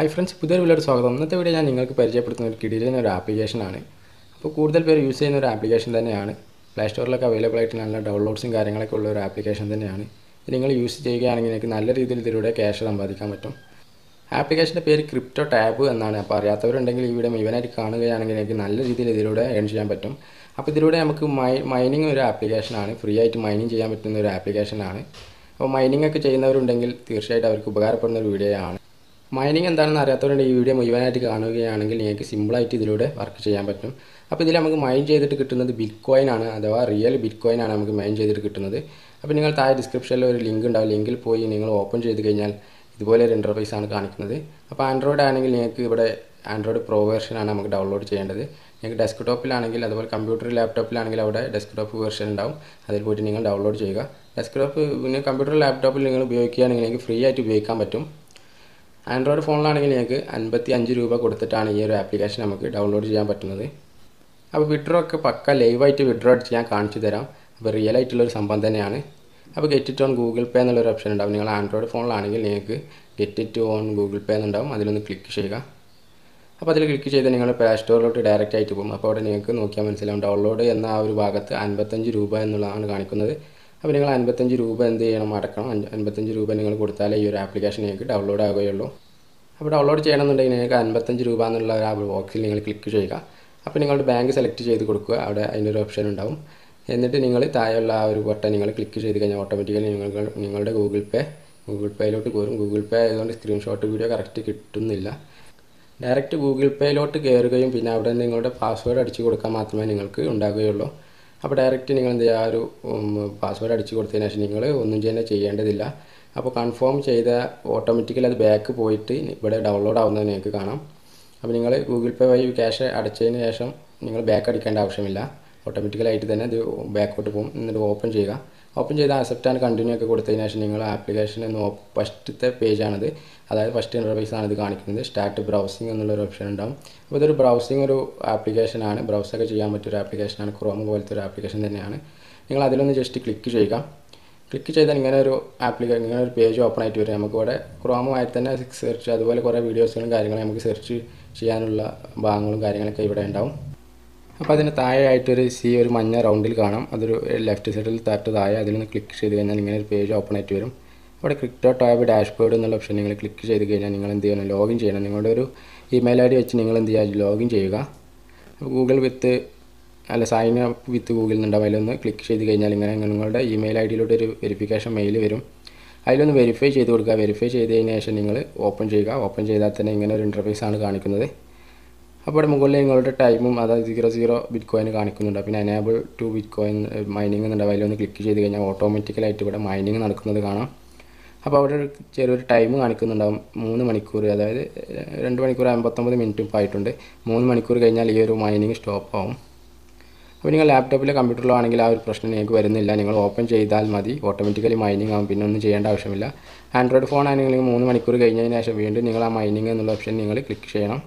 hi friends പുതിയൊരു വീഡിയോയുടെ സ്വാഗതം ഇന്നത്തെ വീഡിയോ ഞാൻ നിങ്ങൾക്ക് പരിചയപ്പെടുത്തുന്ന ഒരു കിടിലൻ ഒരു ആപ്ലിക്കേഷനാണ് അപ്പോൾ കൂടുതൽ പേര് യൂസ് ചെയ്യുന്ന ഒരു ആപ്ലിക്കേഷൻ തന്നെയാണ് പ്ലേ സ്റ്റോറിലൊക്കെ അവൈലബിൾ ആയിട്ട് നല്ല ഡൗൺലോഡ്സും കാര്യങ്ങളൊക്കെ ഉള്ള ഒരു ആപ്ലിക്കേഷൻ തന്നെയാണ് ഇത് നിങ്ങൾ യൂസ് ചെയ്യുകയാണെങ്കിൽ നിങ്ങൾക്ക് നല്ല രീതിയിൽ ഇതിലൂടെ ക്യാഷ് സമ്പാദിക്കാൻ പറ്റും ആപ്ലിക്കേഷൻ്റെ പേര് ക്രിപ്റ്റോ ടാബ് എന്നാണ് അപ്പോൾ അറിയാത്തവരുണ്ടെങ്കിൽ ഈ വീഡിയോ മുഴുവനായിട്ട് കാണുകയാണെങ്കിൽ എനിക്ക് നല്ല രീതിയിൽ ഇതിലൂടെ ഏൺ ചെയ്യാൻ പറ്റും അപ്പോൾ ഇതിലൂടെ നമുക്ക് മൈ മൈനിങ് ഒരു ആപ്ലിക്കേഷനാണ് ഫ്രീ ആയിട്ട് മൈനിങ് ചെയ്യാൻ പറ്റുന്ന ഒരു ആപ്ലിക്കേഷനാണ് അപ്പോൾ മൈനിങ് ഒക്കെ ചെയ്യുന്നവരുണ്ടെങ്കിൽ തീർച്ചയായിട്ടും അവർക്ക് ഉപകാരപ്പെടുന്ന ഒരു വീഡിയോ ആണ് മൈനിങ് എന്താണെന്ന് അറിയാത്തവരുണ്ട് ഈ വീഡിയോ മുഴുവനായിട്ട് കാണുകയാണെങ്കിൽ നിങ്ങൾക്ക് സിമ്പിളായിട്ട് ഇതിലൂടെ വർക്ക് ചെയ്യാൻ പറ്റും അപ്പോൾ ഇതിൽ നമുക്ക് മൈൻ ചെയ്തിട്ട് കിട്ടുന്നത് ബിറ്റ് കോയിൻ ആണ് അഥവാ റിയൽ ബിറ്റ് കോയിൻ ആണ് നമുക്ക് മൈൻ ചെയ്തിട്ട് കിട്ടുന്നത് അപ്പോൾ നിങ്ങൾ താഴെ ഡിസ്ക്രിപ്ഷനിൽ ഒരു ലിങ്ക് ഉണ്ടാവും ലിങ്കിൽ പോയി നിങ്ങൾ ഓപ്പൺ ചെയ്ത് കഴിഞ്ഞാൽ ഇതുപോലെ ഒരു ഇൻ്റർഫേസ് ആണ് കാണിക്കുന്നത് അപ്പോൾ ആൻഡ്രോയിഡ് ആണെങ്കിൽ നിങ്ങൾക്ക് ഇവിടെ ആൻഡ്രോയിഡ് പ്രോ വെർഷനാണ് നമുക്ക് ഡൗൺലോഡ് ചെയ്യേണ്ടത് നിങ്ങൾക്ക് ഡെസ്ക്ടോപ്പിലാണെങ്കിൽ അതുപോലെ കമ്പ്യൂട്ടർ ലാപ്ടോപ്പിലാണെങ്കിൽ അവിടെ ഡെസ്ക്ടോപ്പ് വെർഷൻ ഉണ്ടാവും അതിൽ പോയിട്ട് നിങ്ങൾ ഡൗൺലോഡ് ചെയ്യുക ഡെസ്ക്ടോപ്പ് പിന്നെ കമ്പ്യൂട്ടർ ലാപ്ടോപ്പിൽ നിങ്ങൾ ഉപയോഗിക്കുകയാണെങ്കിൽ നിങ്ങൾക്ക് ഫ്രീ ആയിട്ട് ഉപയോഗിക്കാൻ പറ്റും ആൻഡ്രോയിഡ് ഫോണിലാണെങ്കിൽ നിങ്ങൾക്ക് അൻപത്തി അഞ്ച് രൂപ കൊടുത്തിട്ടാണ് ഈ ഒരു ആപ്ലിക്കേഷൻ നമുക്ക് ഡൗൺലോഡ് ചെയ്യാൻ പറ്റുന്നത് അപ്പോൾ വിഡ്രോ ഒക്കെ പക്ക ലൈവായിട്ട് വിഡ്രോ ചെയ്യാൻ കാണിച്ചു തരാം അപ്പോൾ റിയൽ ആയിട്ടുള്ളൊരു സംഭവം തന്നെയാണ് അപ്പോൾ get it on Google Pay എന്നുള്ളൊരു ഓപ്ഷൻ ഉണ്ടാവും നിങ്ങൾ ആൻഡ്രോയിഡ് ഫോണിലാണെങ്കിൽ നിങ്ങൾക്ക് get it on Google Pay എന്നുണ്ടാവും അതിലൊന്ന് ക്ലിക്ക് ചെയ്യുക അപ്പോൾ അതിൽ ക്ലിക്ക് ചെയ്ത് നിങ്ങൾ പ്ലേ സ്റ്റോറിലോട്ട് ഡയറക്റ്റ് ആയിട്ട് പോകും അപ്പോൾ അവിടെ നിങ്ങൾക്ക് നോക്കിയാൽ മനസ്സിലാവും ഡൗൺലോഡ് എന്ന ആ ഒരു ഭാഗത്ത് അൻപത്തഞ്ച് രൂപ എന്നുള്ളതാണ് കാണിക്കുന്നത് അപ്പോൾ നിങ്ങൾ അൻപത്തഞ്ച് രൂപ എന്ത് ചെയ്യണം അടക്കണം അഞ്ച് അൻപത്തഞ്ച് രൂപ നിങ്ങൾ കൊടുത്താലേ ഈ ഒരു ആപ്ലിക്കേഷൻ നിങ്ങൾക്ക് ഡൗൺലോഡ് ആകുകയുള്ളൂ അപ്പോൾ ഡൗൺലോഡ് ചെയ്യണമെന്നുണ്ടെങ്കിൽ നിങ്ങൾക്ക് അൻപത്തഞ്ച് രൂപ എന്നുള്ള ആ ബോക്സിൽ നിങ്ങൾ ക്ലിക്ക് ചെയ്യുക അപ്പോൾ നിങ്ങളുടെ ബാങ്ക് സെലക്ട് ചെയ്ത് കൊടുക്കുക അവിടെ അതിൻ്റെ ഒരു ഓപ്ഷൻ ഉണ്ടാവും എന്നിട്ട് നിങ്ങൾ താഴെയുള്ള ആ ഒരു ബട്ടൺ നിങ്ങൾ ക്ലിക്ക് ചെയ്ത് കഴിഞ്ഞാൽ ഓട്ടോമാറ്റിക്കലി നിങ്ങൾ നിങ്ങളുടെ ഗൂഗിൾ പേ ഗൂഗിൾ പേയിലോട്ട് കയറും ഗൂഗിൾ പേ ആയതുകൊണ്ട് സ്ക്രീൻഷോട്ട് വീഡിയോ കറക്റ്റ് കിട്ടുന്നില്ല ഡയറക്റ്റ് ഗൂഗിൾ പേയിലോട്ട് കയറുകയും പിന്നെ അവിടെ നിങ്ങളുടെ പാസ്വേഡ് അടിച്ചു കൊടുക്കാൻ മാത്രമേ നിങ്ങൾക്ക് ഉണ്ടാകുകയുള്ളൂ അപ്പോൾ ഡയറക്റ്റ് നിങ്ങൾ എന്ത് ചെയ്യുക ആ ഒരു പാസ്വേഡ് അടിച്ചു കൊടുത്തതിന് ശേഷം നിങ്ങൾ ഒന്നും തന്നെ ചെയ്യേണ്ടതില്ല അപ്പോൾ കൺഫേം ചെയ്ത ഓട്ടോമാറ്റിക്കലി അത് ബാക്ക് പോയിട്ട് ഇവിടെ ഡൗൺലോഡ് ആവുന്നത് നിങ്ങൾക്ക് കാണാം അപ്പോൾ നിങ്ങൾ ഗൂഗിൾ പേ വഴി ക്യാഷ് അടച്ചതിന് ശേഷം നിങ്ങൾ ബാക്ക് അടിക്കേണ്ട ആവശ്യമില്ല ഓട്ടോമാറ്റിക്കലായിട്ട് തന്നെ ഇത് ബാക്കോട്ട് പോകും എന്നിട്ട് ഓപ്പൺ ചെയ്യുക ഓപ്പൺ ചെയ്ത് അക്സെപ്റ്റ് ആൻഡ് കണ്ടിന്യൂ ഒക്കെ കൊടുത്തതിന് ശേഷം നിങ്ങൾ ആപ്ലിക്കേഷൻ എന്ന് ഫസ്റ്റത്തെ പേജാണിത് അതായത് ഫസ്റ്റ് ഇൻ്റർഫേസ് ആണ് ഇത് കാണിക്കുന്നത് സ്റ്റാർട്ട് ബ്രൗസിംഗ് എന്നുള്ളൊരു ഓപ്ഷൻ ഉണ്ടാവും അപ്പോൾ ഇതൊരു ബ്രൗസിംഗ് ഒരു ആപ്ലിക്കേഷനാണ് ബ്രൗസൊക്കെ ചെയ്യാൻ പറ്റിയൊരു ആപ്ലിക്കേഷനാണ് ക്രോം പോലത്തെ ഒരു ആപ്ലിക്കേഷൻ തന്നെയാണ് നിങ്ങൾ അതിലൊന്ന് ജസ്റ്റ് ക്ലിക്ക് ചെയ്യുക ക്ലിക്ക് ചെയ്താൽ ഇങ്ങനെ ഒരു ആപ്ലിക്കേഷൻ ഇങ്ങനെ ഒരു പേജ് ഓപ്പൺ ആയിട്ട് വരും നമുക്ക് ഇവിടെ ക്രോമുമായിട്ട് തന്നെ സെർച്ച് അതുപോലെ കുറേ വീഡിയോസുകളും കാര്യങ്ങളും നമുക്ക് സെർച്ച് ചെയ്യാനുള്ള ഭാഗങ്ങളും കാര്യങ്ങളൊക്കെ ഇവിടെ ഉണ്ടാവും അപ്പോൾ അതിന് താഴെയായിട്ടൊരു സി ഒരു മഞ്ഞ റൗണ്ടിൽ കാണാം അതൊരു ലെഫ്റ്റ് സൈഡിൽ തട്ട് താഴെ അതിലൊന്ന് ക്ലിക്ക് ചെയ്ത് കഴിഞ്ഞാൽ ഇങ്ങനെ ഒരു പേജ് ഓപ്പൺ ആയിട്ട് വരും അവിടെ ക്രിപ്റ്റോ ടാബ് ഡാഷ്ബോർഡ് എന്നുള്ള ഓപ്ഷൻ നിങ്ങൾ ക്ലിക്ക് ചെയ്ത് കഴിഞ്ഞാൽ നിങ്ങൾ എന്ത് ചെയ്യണം ലോഗിൻ ചെയ്യണം നിങ്ങളുടെ ഒരു ഇമെയിൽ ഐ ഡി വെച്ച് നിങ്ങൾ എന്ത് ചെയ്യുക ലോഗിൻ ചെയ്യുക ഗൂഗിൾ വിത്ത് അല്ല സൈൻ അപ്പ് വിത്ത് ഗൂഗിൾ എന്നുണ്ടാവും അതിലൊന്ന് ക്ലിക്ക് ചെയ്ത് കഴിഞ്ഞാൽ ഇങ്ങനെ നിങ്ങളുടെ ഇമെയിൽ ഐ ഡിയിലോട്ട് ഒരു വെരിഫിക്കേഷൻ മെയിൽ വരും അതിലൊന്ന് വെരിഫൈ ചെയ്ത് കൊടുക്കുക വെരിഫൈ ചെയ്തതിന് ശേഷം നിങ്ങൾ ഓപ്പൺ ചെയ്യുക ഓപ്പൺ ചെയ്താൽ തന്നെ ഇങ്ങനെ ഒരു ഇൻ്റർഫേസ് ആണ് കാണിക്കുന്നത് അപ്പോൾ ഇവിടെ മുകളിൽ നിങ്ങളുടെ ടൈമും അതായത് സീറോ സീറോ ബിറ്റ് കോയിൻ കാണിക്കുന്നുണ്ട് പിന്നെ enable to bitcoin mining എന്നുണ്ടാവും അതിലൊന്ന് ക്ലിക്ക് ചെയ്ത് കഴിഞ്ഞാൽ ഓട്ടോമാറ്റിക്കലായിട്ട് ഇവിടെ മൈനിങ് നടക്കുന്നത് കാണാം അപ്പോൾ അവിടെ ഒരു ചെറിയൊരു ടൈം കാണിക്കുന്നുണ്ടാവും മൂന്ന് മണിക്കൂർ അതായത് രണ്ട് മണിക്കൂർ അമ്പത്തൊമ്പത് മിനിറ്റും ഇപ്പോൾ ആയിട്ടുണ്ട് മൂന്ന് മണിക്കൂർ കഴിഞ്ഞാൽ ഈ ഒരു മൈനിങ് സ്റ്റോപ്പ് ആവും അപ്പോൾ നിങ്ങൾ ലാപ്ടോപ്പിലോ കമ്പ്യൂട്ടറിലോ ആണെങ്കിൽ ആ ഒരു പ്രശ്നം നിങ്ങൾക്ക് വരുന്നില്ല നിങ്ങൾ ഓപ്പൺ ചെയ്താൽ മതി ഓട്ടോമാറ്റിക്കലി മൈനിങ് ആവും പിന്നെ ഒന്നും ചെയ്യേണ്ട ആവശ്യമില്ല ആൻഡ്രോയിഡ് ഫോൺ ആണെങ്കിൽ മൂന്ന് മണിക്കൂർ കഴിഞ്ഞതിന് ശേഷം വീണ്ടും നിങ്ങൾ ആ മൈനിങ് എന്നുള്ള ഓപ്ഷൻ നിങ്ങൾ ക്ലിക്ക് ചെയ്യണം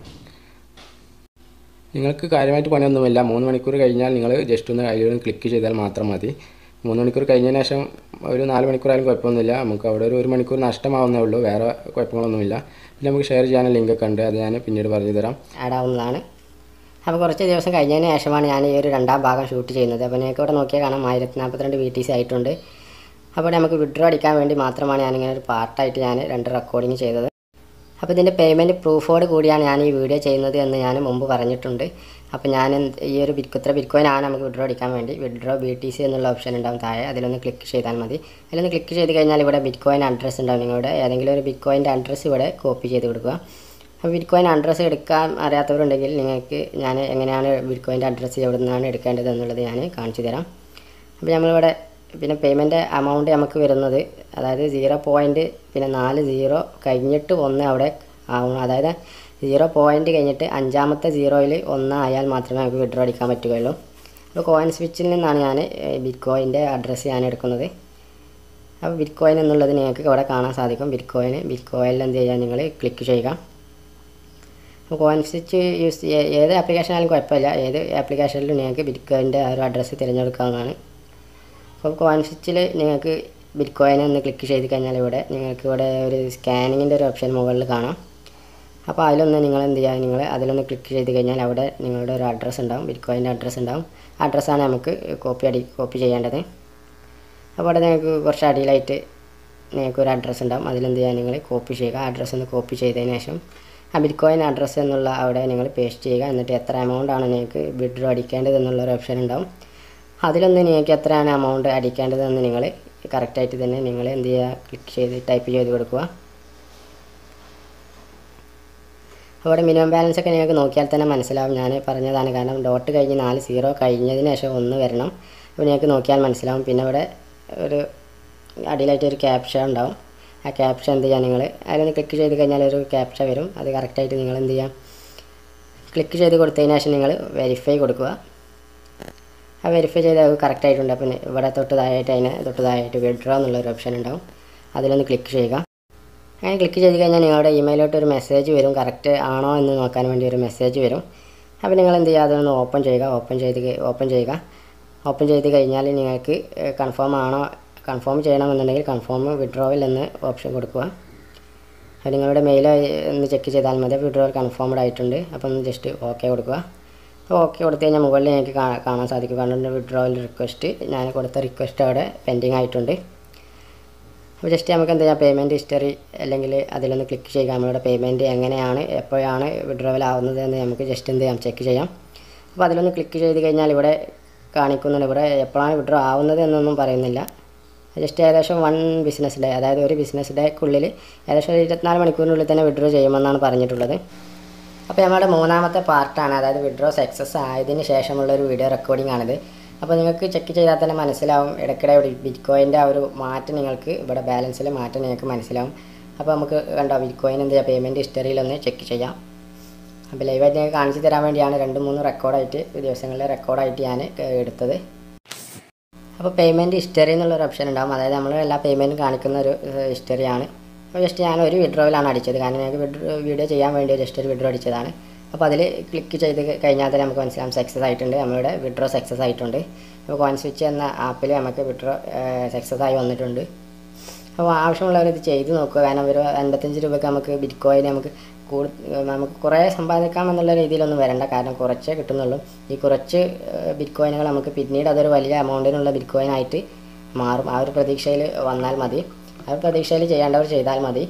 നിങ്ങൾക്ക് കാര്യമായിട്ട് പണിയൊന്നുമില്ല മൂന്ന് മണിക്കൂർ കഴിഞ്ഞാൽ നിങ്ങൾ ജസ്റ്റ് ഒന്ന് അതിലൊന്ന് ക്ലിക്ക് ചെയ്താൽ മാത്രം മതി മൂന്ന് മണിക്കൂർ കഴിഞ്ഞതിന് ശേഷം ഒരു നാല് മണിക്കൂറായാലും കുഴപ്പമൊന്നുമില്ല നമുക്ക് അവിടെ ഒരു ഒരു മണിക്കൂർ നഷ്ടമാവുന്നേ ഉള്ളൂ വേറെ കുഴപ്പങ്ങളൊന്നുമില്ല പിന്നെ നമുക്ക് ഷെയർ ചെയ്യാൻ ലിങ്കൊക്കെ ഉണ്ട് അത് ഞാൻ പിന്നീട് പറഞ്ഞു തരാം ആഡ് ആവുന്നതാണ് അപ്പോൾ കുറച്ച് ദിവസം കഴിഞ്ഞതിന് ശേഷമാണ് ഞാൻ ഈ ഒരു രണ്ടാം ഭാഗം ഷൂട്ട് ചെയ്യുന്നത് അപ്പോൾ നിങ്ങൾക്ക് ഇവിടെ നോക്കിയാൽ കാണാം ആയിരത്തി നാൽപ്പത്തിരണ്ട് വി ടി സി ആയിട്ടുണ്ട് അപ്പോൾ നമുക്ക് വിഡ്രോ അടിക്കാൻ വേണ്ടി മാത്രമാണ് ഞാനിങ്ങനെ ഒരു പാർട്ടായിട്ട് ഞാൻ രണ്ട് റെക്കോർഡിങ് ചെയ്തത് അപ്പോൾ ഇതിൻ്റെ പേയ്മെൻറ്റ് പ്രൂഫോട് കൂടിയാണ് ഞാൻ ഈ വീഡിയോ ചെയ്യുന്നത് എന്ന് ഞാൻ മുമ്പ് പറഞ്ഞിട്ടുണ്ട് അപ്പോൾ ഞാൻ ഈ ഒരു ബിറ്റ്കുത്ര ബിറ്റ്കോയിൻ ആണ് നമുക്ക് വിഡ്രോ അടിക്കാൻ വേണ്ടി വിഡ്രോ ബി ടി സി എന്നുള്ള ഓപ്ഷൻ ഉണ്ടാവും താഴെ അതിലൊന്ന് ക്ലിക്ക് ചെയ്താൽ മതി അതിലൊന്ന് ക്ലിക്ക് ചെയ്ത് കഴിഞ്ഞാൽ ഇവിടെ ബിറ്റ്കോയിൻ അഡ്രസ്സ് ഉണ്ടാവും നിങ്ങളുടെ ഏതെങ്കിലും ഒരു ബിറ്റ്കോയിൻ്റെ അഡ്രസ്സ് ഇവിടെ കോപ്പി ചെയ്ത് കൊടുക്കുക അപ്പോൾ ബിറ്റ്കോയിൻ അഡ്രസ്സ് എടുക്കാൻ അറിയാത്തവരുണ്ടെങ്കിൽ നിങ്ങൾക്ക് ഞാൻ എങ്ങനെയാണ് ബിറ്റ്കോയിൻ്റെ അഡ്രസ്സ് എവിടെ നിന്നാണ് എടുക്കേണ്ടത് എന്നുള്ളത് ഞാൻ കാണിച്ചു തരാം അപ്പോൾ നമ്മളിവിടെ പിന്നെ പേയ്മെൻറ്റ് എമൗണ്ട് നമുക്ക് വരുന്നത് അതായത് സീറോ പോയിൻറ്റ് പിന്നെ നാല് സീറോ കഴിഞ്ഞിട്ട് ഒന്ന് അവിടെ ആവണം അതായത് സീറോ പോയിൻറ്റ് കഴിഞ്ഞിട്ട് അഞ്ചാമത്തെ സീറോയിൽ ഒന്ന് ആയാൽ മാത്രമേ നമുക്ക് വിഡ്രോ അടിക്കാൻ പറ്റുകയുള്ളൂ അപ്പോൾ കോയിൻ സ്വിച്ചിൽ നിന്നാണ് ഞാൻ ബിറ്റ് കോയിൻ്റെ അഡ്രസ്സ് ഞാൻ എടുക്കുന്നത് അപ്പോൾ ബിറ്റ് കോയിൻ എന്നുള്ളത് നിങ്ങൾക്ക് ഇവിടെ കാണാൻ സാധിക്കും ബിറ്റ് കോയിൻ ബിറ്റ് കോയിനിൽ എന്ത് ചെയ്യുക നിങ്ങൾ ക്ലിക്ക് ചെയ്യുക അപ്പോൾ കോയിൻ സ്വിച്ച് യൂസ് ചെയ്യ- ഏത് ആപ്ലിക്കേഷനായാലും കുഴപ്പമില്ല ഏത് ആപ്ലിക്കേഷനിലും നിങ്ങൾക്ക് ബിറ്റ് കോയിൻ്റെ ആ ഒരു അഡ്രസ്സ് തിരഞ്ഞെടുക്കാവുന്നതാണ് അപ്പോൾ കോയിൻ സ്വിച്ചിൽ നിങ്ങൾക്ക് ബിറ്റ് കോയിൻ ഒന്ന് ക്ലിക്ക് ചെയ്ത് കഴിഞ്ഞാൽ ഇവിടെ നിങ്ങൾക്ക് ഇവിടെ ഒരു സ്കാനിങ്ങിൻ്റെ ഒരു ഓപ്ഷൻ മുകളിൽ കാണാം അപ്പോൾ അതിലൊന്ന് നിങ്ങൾ എന്ത് ചെയ്യുക നിങ്ങൾ അതിലൊന്ന് ക്ലിക്ക് ചെയ്ത് കഴിഞ്ഞാൽ അവിടെ നിങ്ങളുടെ ഒരു അഡ്രസ്സ് ഉണ്ടാവും ബിറ്റ്കോയിൻ്റെ അഡ്രസ്സ് ഉണ്ടാവും ആ അഡ്രസ്സാണ് നമുക്ക് കോപ്പി അടി കോപ്പി ചെയ്യേണ്ടത് അപ്പോൾ അവിടെ നിങ്ങൾക്ക് കുറച്ച് അടിയിലായിട്ട് നിങ്ങൾക്ക് ഒരു അഡ്രസ്സ് ഉണ്ടാവും അതിലെന്ത് ചെയ്യുക നിങ്ങൾ കോപ്പി ചെയ്യുക ആ അഡ്രസ്സ് ഒന്ന് കോപ്പി ചെയ്തതിന് ശേഷം ആ ബിറ്റ്കോയിൻ അഡ്രസ്സ് എന്നുള്ള അവിടെ നിങ്ങൾ പേസ്റ്റ് ചെയ്യുക എന്നിട്ട് എത്ര എമൗണ്ട് ആണ് നിങ്ങൾക്ക് വിഡ്രോ അടിക്കേണ്ടത് എന്നുള്ള ഒരു ഓപ്ഷൻ ഉണ്ടാവും അതിലൊന്ന് നിങ്ങൾക്ക് എത്രയാണ് എമൗണ്ട് അടിക്കേണ്ടതെന്ന് നിങ്ങൾ കറക്റ്റായിട്ട് തന്നെ നിങ്ങൾ എന്ത് ചെയ്യുക ക്ലിക്ക് ചെയ്ത് ടൈപ്പ് ചെയ്ത് കൊടുക്കുക അവിടെ മിനിമം ബാലൻസ് ഒക്കെ നിങ്ങൾക്ക് നോക്കിയാൽ തന്നെ മനസ്സിലാവും ഞാൻ പറഞ്ഞതാണ് കാരണം ഡോട്ട് കഴിഞ്ഞ് നാല് സീറോ കഴിഞ്ഞതിന് ശേഷം ഒന്ന് വരണം അപ്പോൾ നിങ്ങൾക്ക് നോക്കിയാൽ മനസ്സിലാവും പിന്നെ ഇവിടെ ഒരു അടിയിലായിട്ട് ഒരു ക്യാപ്ഷ ഉണ്ടാവും ആ ക്യാപ്ഷ എന്ത് ചെയ്യുക നിങ്ങൾ അതിലൊന്ന് ക്ലിക്ക് ചെയ്ത് കഴിഞ്ഞാൽ ഒരു ക്യാപ്ഷ വരും അത് കറക്റ്റായിട്ട് നിങ്ങൾ എന്ത് ചെയ്യാം ക്ലിക്ക് ചെയ്ത് കൊടുത്തതിന് ശേഷം നിങ്ങൾ വെരിഫൈ കൊടുക്കുക ആ വെരിഫൈ ചെയ്ത് അത് കറക്റ്റ് ആയിട്ടുണ്ട് അപ്പം ഇവിടെ തൊട്ട് താഴെയായിട്ട് അതിന് തൊട്ട് താഴെയായിട്ട് വിഡ്രോ എന്നുള്ളൊരു ഓപ്ഷൻ ഉണ്ടാവും അതിലൊന്ന് ക്ലിക്ക് ചെയ്യുക അങ്ങനെ ക്ലിക്ക് ചെയ്ത് കഴിഞ്ഞാൽ നിങ്ങളുടെ ഇമെയിലോട്ട് ഒരു മെസ്സേജ് വരും കറക്റ്റ് ആണോ എന്ന് നോക്കാൻ വേണ്ടി ഒരു മെസ്സേജ് വരും അപ്പോൾ നിങ്ങൾ എന്ത് ചെയ്യുക അതൊന്ന് ഓപ്പൺ ചെയ്യുക ഓപ്പൺ ചെയ്ത് ഓപ്പൺ ചെയ്യുക ഓപ്പൺ ചെയ്ത് കഴിഞ്ഞാൽ നിങ്ങൾക്ക് കൺഫേം ആണോ കൺഫേം ചെയ്യണമെന്നുണ്ടെങ്കിൽ കൺഫേം വിഡ്രോവൽ എന്ന് ഓപ്ഷൻ കൊടുക്കുക അത് നിങ്ങളുടെ മെയിൽ ഒന്ന് ചെക്ക് ചെയ്താൽ മതി വിഡ്രോവൽ കൺഫേംഡ് ആയിട്ടുണ്ട് അപ്പോൾ ഒന്ന് ജസ്റ്റ് ഓക്കെ കൊടുക്കുക അപ്പോൾ ഓക്കെ കൊടുത്തു കഴിഞ്ഞാൽ മുകളിൽ എനിക്ക് കാ- കാണാൻ സാധിക്കും കാരണം വിഡ്രോവൽ റിക്വസ്റ്റ് ഞാൻ കൊടുത്ത റിക്വസ്റ്റ് അവിടെ പെൻഡിങ് ആയിട്ടുണ്ട് അപ്പോൾ ജസ്റ്റ് നമുക്ക് എന്താ ചെയ്യാം പേയ്മെൻറ്റ് ഹിസ്റ്ററി അല്ലെങ്കിൽ അതിലൊന്ന് ക്ലിക്ക് ചെയ്യുക നമ്മളുടെ പേയ്മെൻറ്റ് എങ്ങനെയാണ് എപ്പോഴാണ് വിഡ്രോവൽ ആവുന്നത് എന്ന് നമുക്ക് ജസ്റ്റ് എന്ത് ചെയ്യാം ചെക്ക് ചെയ്യാം അപ്പോൾ അതിലൊന്ന് ക്ലിക്ക് ചെയ്ത് കഴിഞ്ഞാൽ ഇവിടെ കാണിക്കുന്നുണ്ട് ഇവിടെ എപ്പോഴാണ് വിഡ്രോ ആവുന്നത് എന്നൊന്നും പറയുന്നില്ല ജസ്റ്റ് ഏകദേശം വൺ ബിസിനസ് ഡേ അതായത് ഒരു ബിസിനസ് ഡേക്കുള്ളിൽ ഏകദേശം ഒരു ഇരുപത്തിനാല് മണിക്കൂറിനുള്ളിൽ തന്നെ വിഡ്രോ ചെയ്യുമെന്നാണ് പറഞ്ഞിട്ടുള്ളത് അപ്പോൾ നമ്മുടെ മൂന്നാമത്തെ പാർട്ടാണ് അതായത് വിഡ്രോ സക്സസ് ആയതിന് ശേഷമുള്ള ഒരു വീഡിയോ റെക്കോർഡിംഗ് ആണിത് അപ്പോൾ നിങ്ങൾക്ക് ചെക്ക് ചെയ്താൽ തന്നെ മനസ്സിലാവും ഇടയ്ക്കിടെ ഇവിടെ ബിറ്റ് കോയിൻ്റെ ആ ഒരു മാറ്റം നിങ്ങൾക്ക് ഇവിടെ ബാലൻസിൽ മാറ്റം നിങ്ങൾക്ക് മനസ്സിലാവും അപ്പോൾ നമുക്ക് കണ്ടോ ബിറ്റ് കോയിൻ എന്ത് ചെയ്യാം പേയ്മെൻറ്റ് ഹിസ്റ്ററിയിലൊന്ന് ചെക്ക് ചെയ്യാം അപ്പോൾ ലൈവായിട്ട് ഞാൻ കാണിച്ചു തരാൻ വേണ്ടിയാണ് രണ്ട് മൂന്ന് റെക്കോർഡായിട്ട് ദിവസങ്ങളിൽ റെക്കോർഡായിട്ട് ഞാൻ എടുത്തത് അപ്പോൾ പേയ്മെൻറ്റ് ഹിസ്റ്ററി എന്നുള്ളൊരു ഓപ്ഷൻ ഉണ്ടാകും അതായത് നമ്മൾ എല്ലാ പേയ്മെൻറ്റും കാണിക്കുന്ന ഒരു ഹിസ്റ്ററിയാണ് അപ്പോൾ ജസ്റ്റ് ഞാൻ ഒരു വിഡ്രോയിലാണ് അടിച്ചത് കാരണം ഞങ്ങൾക്ക് വിഡ്രോ വീഡിയോ ചെയ്യാൻ വേണ്ടി ജസ്റ്റ് ഒരു വിഡ്രോ അടിച്ചതാണ് അപ്പോൾ അതിൽ ക്ലിക്ക് ചെയ്ത് കഴിഞ്ഞാൽ തന്നെ നമുക്ക് മനസ്സിലാവും സക്സസ് ആയിട്ടുണ്ട് നമ്മളുടെ വിഡ്രോ സക്സസ് ആയിട്ടുണ്ട് അപ്പോൾ കോയിൻ സ്വിച്ച് എന്ന ആപ്പിൽ നമുക്ക് വിഡ്രോ സക്സസ് ആയി വന്നിട്ടുണ്ട് അപ്പോൾ ആവശ്യമുള്ളവർ ഇത് ചെയ്ത് നോക്കുക കാരണം ഒരു അൻപത്തഞ്ച് രൂപയ്ക്ക് നമുക്ക് ബിറ്റ് കോയിൻ നമുക്ക് കൂടു നമുക്ക് കുറേ സമ്പാദിക്കാം എന്നുള്ള രീതിയിലൊന്നും വരണ്ട കാരണം കുറച്ചേ കിട്ടുന്നുള്ളൂ ഈ കുറച്ച് ബിറ്റ് കോയിനുകൾ നമുക്ക് പിന്നീട് അതൊരു വലിയ എമൗണ്ടിനുള്ള ബിറ്റ് കോയിൻ ആയിട്ട് മാറും ആ ഒരു പ്രതീക്ഷയിൽ വന്നാൽ മതി ആ ഒരു പ്രതീക്ഷയിൽ ചെയ്യേണ്ടവർ ചെയ്താൽ മതി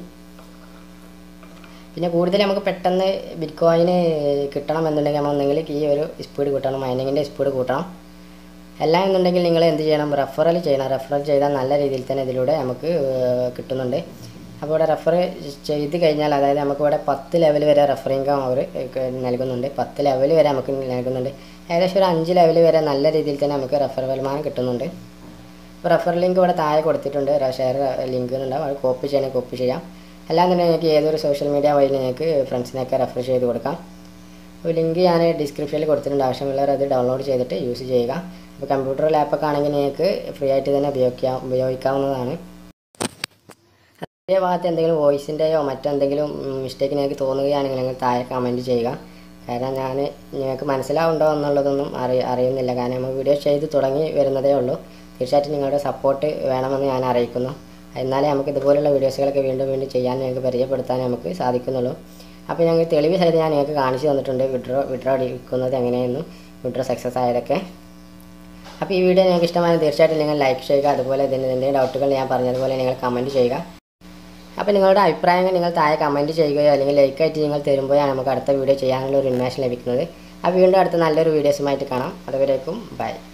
പിന്നെ കൂടുതൽ നമുക്ക് പെട്ടെന്ന് ബിറ്റ് കോയിന് കിട്ടണം എന്നുണ്ടെങ്കിൽ നമ്മൾ ഒന്നെങ്കിൽ ഈ ഒരു സ്പീഡ് കൂട്ടണം മൈനിങ്ങിൻ്റെ സ്പീഡ് കൂട്ടണം എല്ലാം എന്നുണ്ടെങ്കിൽ നിങ്ങൾ എന്ത് ചെയ്യണം റെഫറൽ ചെയ്യണം റെഫറൽ ചെയ്താൽ നല്ല രീതിയിൽ തന്നെ ഇതിലൂടെ നമുക്ക് ഏർ, കിട്ടുന്നുണ്ട് അപ്പോൾ ഇവിടെ റെഫർ ചെയ്ത് കഴിഞ്ഞാൽ അതായത് നമുക്ക് ഇവിടെ പത്ത് ലെവൽ വരെ റെഫറിങ് അവർ നൽകുന്നുണ്ട് പത്ത് ലെവൽ വരെ നമുക്ക് നൽകുന്നുണ്ട് ഏകദേശം ഒരു അഞ്ച് ലെവൽ വരെ നല്ല രീതിയിൽ തന്നെ നമുക്ക് റെഫർ വരുമാനം കിട്ടുന്നുണ്ട് അപ്പോൾ റെഫർ ലിങ്ക് ഇവിടെ താഴെ കൊടുത്തിട്ടുണ്ട് ഷെയർ ലിങ്ക് ഉണ്ടാവും അത് കോപ്പി ചെയ്യണേ കോപ്പി ചെയ്യാം അല്ലാന്നുണ്ടെങ്കിൽ നിങ്ങൾക്ക് ഏതൊരു സോഷ്യൽ മീഡിയ വഴി നിങ്ങൾക്ക് ഫ്രണ്ട്സിനെയൊക്കെ റെഫർ ചെയ്ത് കൊടുക്കാം അപ്പോൾ ലിങ്ക് ഞാൻ ഡിസ്ക്രിപ്ഷനിൽ കൊടുത്തിട്ടുണ്ട് ആവശ്യമുള്ളവർ അത് ഡൗൺലോഡ് ചെയ്തിട്ട് യൂസ് ചെയ്യുക അപ്പോൾ കമ്പ്യൂട്ടർ ലാപ്പൊക്കെ ആണെങ്കിൽ നിങ്ങൾക്ക് ഫ്രീ ആയിട്ട് തന്നെ ഉപയോഗിക്കാം ഉപയോഗിക്കാവുന്നതാണ് അതേ ഭാഗത്ത് എന്തെങ്കിലും വോയിസിൻ്റെയോ മറ്റെന്തെങ്കിലും മിസ്റ്റേക്ക് നിങ്ങൾക്ക് തോന്നുകയാണെങ്കിൽ നിങ്ങൾ താഴെ കമൻറ്റ് ചെയ്യുക കാരണം ഞാൻ നിങ്ങൾക്ക് മനസ്സിലാവുണ്ടോ എന്നുള്ളതൊന്നും അറി അറിയുന്നില്ല കാരണം നമ്മൾ വീഡിയോ ചെയ്ത് തുടങ്ങി വരുന്നതേ ഉള്ളൂ തീർച്ചയായിട്ടും നിങ്ങളുടെ സപ്പോർട്ട് വേണമെന്ന് ഞാൻ അറിയിക്കുന്നു എന്നാലേ നമുക്ക് ഇതുപോലുള്ള വീഡിയോസുകളൊക്കെ വീണ്ടും വീണ്ടും ചെയ്യാൻ ഞങ്ങൾക്ക് പരിചയപ്പെടുത്താൻ നമുക്ക് സാധിക്കുന്നുള്ളൂ അപ്പോൾ ഞങ്ങൾ തെളിവ് സഹിതം ഞാൻ നിങ്ങൾക്ക് കാണിച്ചു തന്നിട്ടുണ്ട് വിഡ്രോ വിഡ്രോ അടിക്കുന്നത് എങ്ങനെയെന്നും വിഡ്രോ സക്സസ് ആയതൊക്കെ അപ്പോൾ ഈ വീഡിയോ നിങ്ങൾക്ക് ഇഷ്ടമായാൽ തീർച്ചയായിട്ടും നിങ്ങൾ ലൈക്ക് ചെയ്യുക അതുപോലെ ഇതിൻ്റെ എന്തെങ്കിലും ഡൗട്ടുകൾ ഞാൻ പറഞ്ഞതുപോലെ നിങ്ങൾ കമൻറ്റ് ചെയ്യുക അപ്പോൾ നിങ്ങളുടെ അഭിപ്രായങ്ങൾ നിങ്ങൾ താഴെ കമൻറ്റ് ചെയ്യുകയോ അല്ലെങ്കിൽ ലൈക്കായിട്ട് നിങ്ങൾ തരുമ്പോഴാണ് നമുക്ക് അടുത്ത വീഡിയോ ചെയ്യാനുള്ള ഒരു ഉന്മേഷം ലഭിക്കുന്നത് അപ്പോൾ വീണ്ടും അടുത്ത നല്ലൊരു വീഡിയോസുമായിട്ട് കാണാം അതുവരേക്കും ബൈ